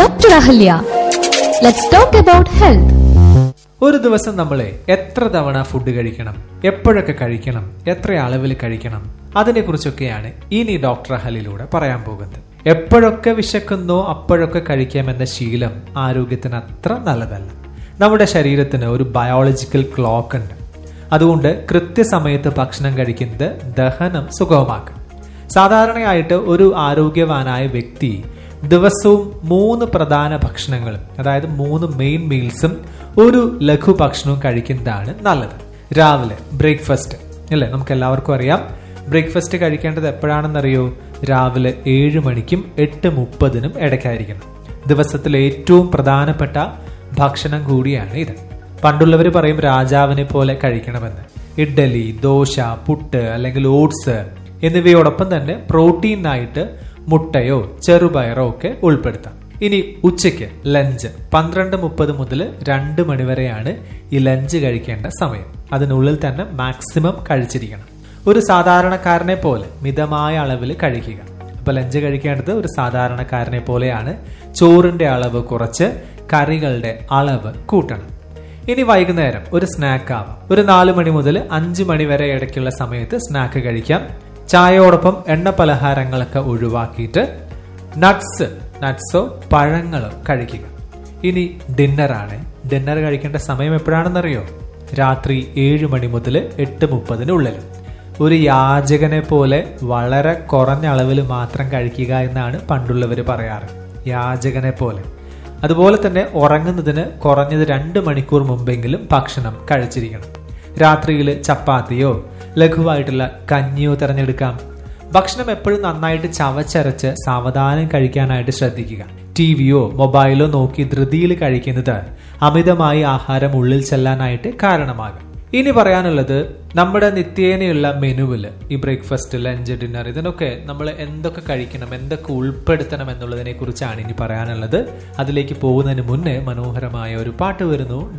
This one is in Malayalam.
Dr. Ahalya. Let's talk about health. ഒരു ദിവസം നമ്മൾ എത്ര തവണ ഫുഡ് കഴിക്കണം എപ്പോഴൊക്കെ കഴിക്കണം എത്ര അളവിൽ കഴിക്കണം അതിനെക്കുറിച്ചൊക്കെയാണ് ഇനി ഡോക്ടർ ഹലിലൂടെ പറയാൻ പോകുന്നത് എപ്പോഴൊക്കെ വിശക്കുന്നോ അപ്പോഴൊക്കെ കഴിക്കാമെന്ന ശീലം ആരോഗ്യത്തിന് അത്ര നല്ലതല്ല നമ്മുടെ ശരീരത്തിന് ഒരു ബയോളജിക്കൽ ക്ലോക്ക് ഉണ്ട് അതുകൊണ്ട് കൃത്യസമയത്ത് ഭക്ഷണം കഴിക്കുന്നത് ദഹനം സുഗമമാക്കും സാധാരണയായിട്ട് ഒരു ആരോഗ്യവാനായ വ്യക്തി ദിവസവും മൂന്ന് പ്രധാന ഭക്ഷണങ്ങളും അതായത് മൂന്ന് മെയിൻ മീൽസും ഒരു ലഘു ഭക്ഷണവും കഴിക്കുന്നതാണ് നല്ലത് രാവിലെ ബ്രേക്ക്ഫാസ്റ്റ് അല്ലേ നമുക്ക് എല്ലാവർക്കും അറിയാം ബ്രേക്ക്ഫാസ്റ്റ് കഴിക്കേണ്ടത് എപ്പോഴാണെന്നറിയോ രാവിലെ ഏഴ് മണിക്കും എട്ട് മുപ്പതിനും ഇടയ്ക്കായിരിക്കണം ദിവസത്തിലെ ഏറ്റവും പ്രധാനപ്പെട്ട ഭക്ഷണം കൂടിയാണ് ഇത് പണ്ടുള്ളവർ പറയും രാജാവിനെ പോലെ കഴിക്കണമെന്ന് ഇഡ്ഡലി ദോശ പുട്ട് അല്ലെങ്കിൽ ഓട്സ് എന്നിവയോടൊപ്പം തന്നെ പ്രോട്ടീനായിട്ട് മുട്ടയോ ചെറുപയറോ ഒക്കെ ഉൾപ്പെടുത്താം ഇനി ഉച്ചയ്ക്ക് ലഞ്ച് പന്ത്രണ്ട് മുപ്പത് മുതൽ രണ്ട് മണിവരെയാണ് ഈ ലഞ്ച് കഴിക്കേണ്ട സമയം അതിനുള്ളിൽ തന്നെ മാക്സിമം കഴിച്ചിരിക്കണം ഒരു സാധാരണക്കാരനെ പോലെ മിതമായ അളവിൽ കഴിക്കുക അപ്പൊ ലഞ്ച് കഴിക്കേണ്ടത് ഒരു സാധാരണക്കാരനെ പോലെയാണ് ചോറിന്റെ അളവ് കുറച്ച് കറികളുടെ അളവ് കൂട്ടണം ഇനി വൈകുന്നേരം ഒരു സ്നാക്ക് ആവാം ഒരു നാല് മണി മുതൽ അഞ്ച് മണി വരെ ഇടയ്ക്കുള്ള സമയത്ത് സ്നാക്ക് കഴിക്കാം ചായയോടൊപ്പം എണ്ണ പലഹാരങ്ങളൊക്കെ ഒഴിവാക്കിയിട്ട് നട്ട്സ് നട്ട്സോ പഴങ്ങളോ കഴിക്കുക ഇനി ഡിന്നറാണ് ഡിന്നർ കഴിക്കേണ്ട സമയം എപ്പോഴാണെന്നറിയോ രാത്രി ഏഴ് മണി മുതൽ എട്ട് മുപ്പതിനുള്ളിൽ ഒരു യാചകനെ പോലെ വളരെ കുറഞ്ഞ അളവിൽ മാത്രം കഴിക്കുക എന്നാണ് പണ്ടുള്ളവർ പറയാറ് യാചകനെ പോലെ അതുപോലെ തന്നെ ഉറങ്ങുന്നതിന് കുറഞ്ഞത് രണ്ട് മണിക്കൂർ മുമ്പെങ്കിലും ഭക്ഷണം കഴിച്ചിരിക്കണം രാത്രിയിൽ ചപ്പാത്തിയോ ലഘുവായിട്ടുള്ള കഞ്ഞിയോ തിരഞ്ഞെടുക്കാം ഭക്ഷണം എപ്പോഴും നന്നായിട്ട് ചവച്ചരച്ച് സാവധാനം കഴിക്കാനായിട്ട് ശ്രദ്ധിക്കുക ടി വിയോ മൊബൈലോ നോക്കി ധൃതിയിൽ കഴിക്കുന്നത് അമിതമായി ആഹാരം ഉള്ളിൽ ചെല്ലാനായിട്ട് കാരണമാകും ഇനി പറയാനുള്ളത് നമ്മുടെ നിത്യേനയുള്ള മെനുവിൽ ഈ ബ്രേക്ക്ഫാസ്റ്റ് ലഞ്ച് ഡിന്നർ ഇതിനൊക്കെ നമ്മൾ എന്തൊക്കെ കഴിക്കണം എന്തൊക്കെ ഉൾപ്പെടുത്തണം എന്നുള്ളതിനെ കുറിച്ചാണ് ഇനി പറയാനുള്ളത് അതിലേക്ക് പോകുന്നതിന് മുന്നേ മനോഹരമായ ഒരു പാട്ട് വരുന്നു